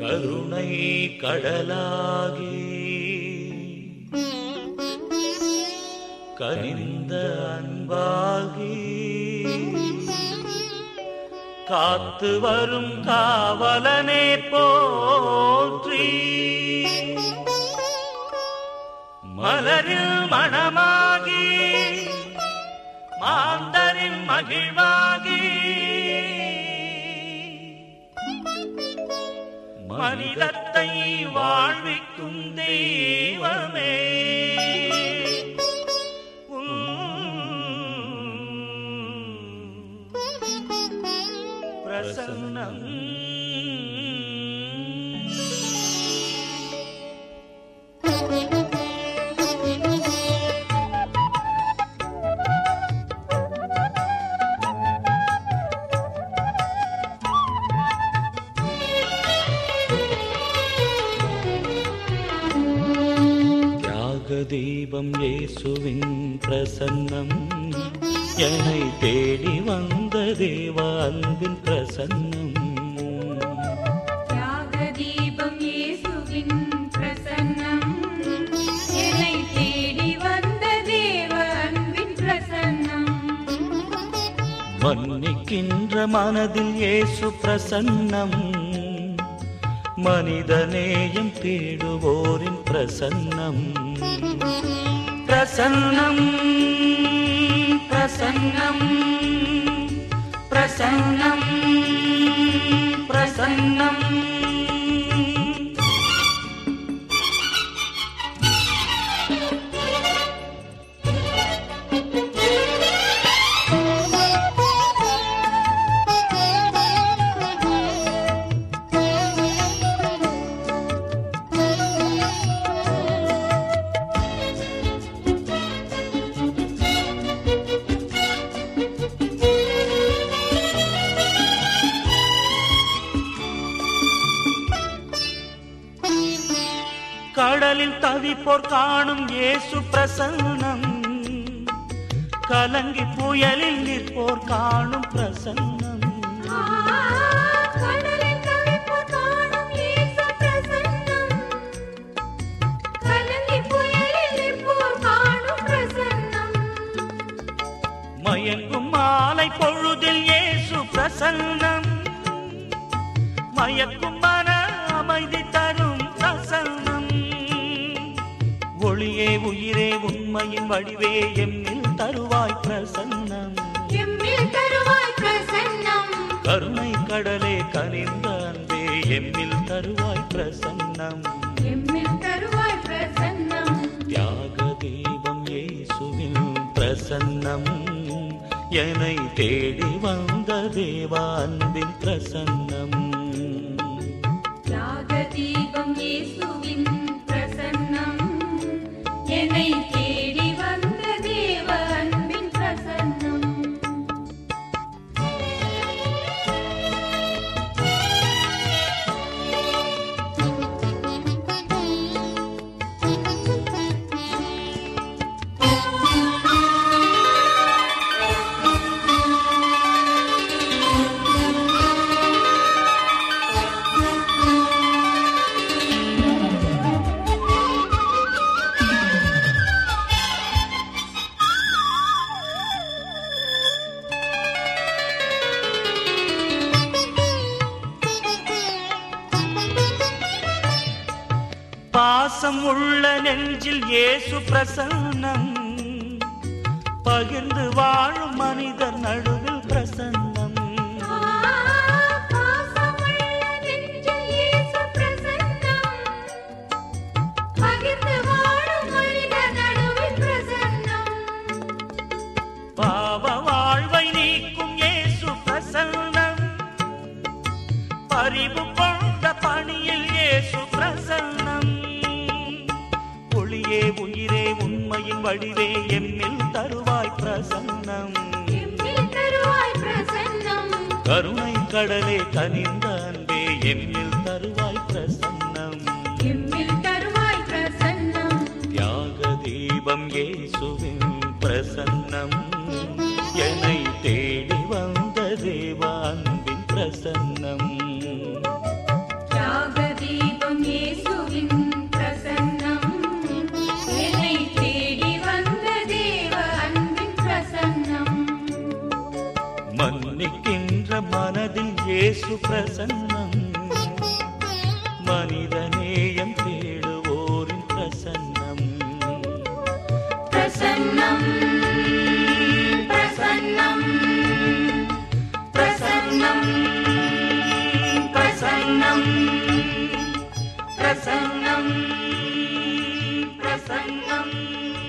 கருணை கடலாகி கனிந்த அன்பாகி காத்து வரும் காவலனே போற்றி மலரில் மணமாகி மாந்தரின் மகிழ்வாகி மனிதத்தை வாழ்விக்கும் தெய்வமே உம் பிரசன்னம் தியாக தீபம் இயேசுவின் பிரசன்னம் என்னை தேடி வந்த தேவ அன்பின் பிரசன்னம் தியாக தீபம் இயேசுவின் பிரசன்னம் என்னை தேடி வந்த தேவ அன்பின் பிரசன்னம் மன்னிக்கின்ற மனதில் இயேசு பிரசன்னம் மனிதநேயம் தேடுவோரின் பிரசன்னம் பிரசன்னம் பிரசன்னம் பிரசன்னம் பிரசன்னம் கடலில் தவிப்போர் காணும் இயேசு பிரசன்னம் கலங்கி புயலில் நிற்போர் காணும் பிரசன்னம் ஆ, கடலில் தவிப்போர் காணும் இயேசு பிரசன்னம் கலங்கி புயலில் நிற்போர் காணும் பிரசன்னம் மயங்கும் மாலை பொழுதில் இயேசு பிரசன்னம் மயக்கும் மன அமைதி தரும் பிரசன்னம் ஒளியே உயிரே உண்மையின் வடிவே எம்மில் தருவாய் பிரசன்னம் எம்மில் தருவாய் பிரசன்னம் கருணை கடலே கனிந்த அன்பே எம்மில் தருவாய் பிரசன்னம் எம்மில் தருவாய் பிரசன்னம் தியாக தீபம் இயேசுவின் பிரசன்னம் என்னை தேடி வந்த தேவா அன்பின் பிரசன்னம் தியாக தீபம் இயேசுவின் பிரசன்னம் என்னை தேடி வந்த தேவ அன்பின் பிரசன்னம் பாசம் உள்ள நெஞ்சில் இயேசு பிரசன்னம் பகிர்ந்து வாழும் மனிதர் நடுவில் பிரசன்னம் பாசமுள்ள நெஞ்சில் இயேசு பிரசன்னம் பகிர்ந்து வாழும் மனித நடுவில் பிரசன்னம் பாவ வாழ்வை நீக்கும் இயேசு பிரசன்னம் பரிவு கொண்ட பணியில் இயேசு பிரசன்னம் ஒளியே உயிரே உண்மையின் வடிவே எம்மில் தருவாய் பிரசன்னம் எம்மில் தருவாய் பிரசன்னம் கருணை கடலே கனிந்த அன்பே எம்மில் தருவாய் பிரசன்னம் எம்மில் தருவாய் பிரசன்னம் தியாக தீபம் இயேசுவின் பிரசன்னம் என்னை தேடி வந்த தேவா அன்பின் பிரசன்னம் தியாக ஏசு பிரசன்னம் மனிதநேயம் தேடுவோரின் பிரசன்னம் பிரசன்னம் பிரசன்னம் பிரசன்னம் பிரசன்னம் பிரசன்னம் பிரசன்னம்